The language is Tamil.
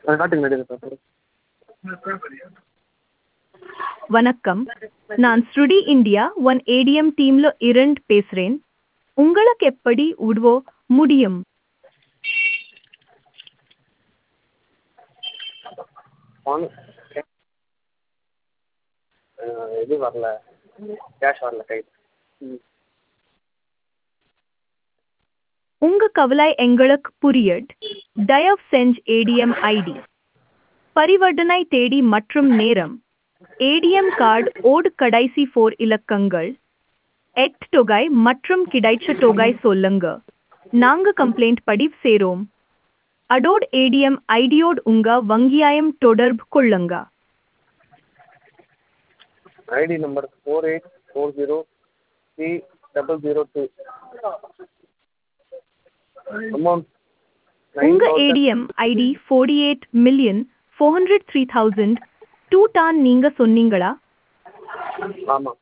அதை காட்டுங்க நடிகர் சார் வணக்கம் நான் ஸ்ருடி இந்தியா ஒன் ஏடிஎம் டீம்ல இரண்டு பேசுறேன் உங்களுக்கு எப்படி உதவ முடியும் பணம் இது வரல கேஷ் வரல கையில் ம் உங்க கவலை எங்களுக்கு புரியுது தயவு செஞ்சு ஏடிஎம் ஐடி பரிவர்த்தனை தேதி மற்றும் நேரம் ஏடிஎம் கார்டு ஓடு கடைசி ஃபோர் இலக்கங்கள் எட் தொகை மற்றும் கிடைச்ச தொகை சொல்லுங்க நாங்க கம்ப்ளைண்ட் பதிவு செய்றோம் அடோட் ஏடிஎம் ஐடியோடு உங்க வங்கியாயம் தொடர்பு கொள்ளுங்க ID number four eight four zero three double zero two amount உங்க ATM ID forty eight million four hundred three thousand two டான் நீங்க சொன்னீங்களா ஆமாம்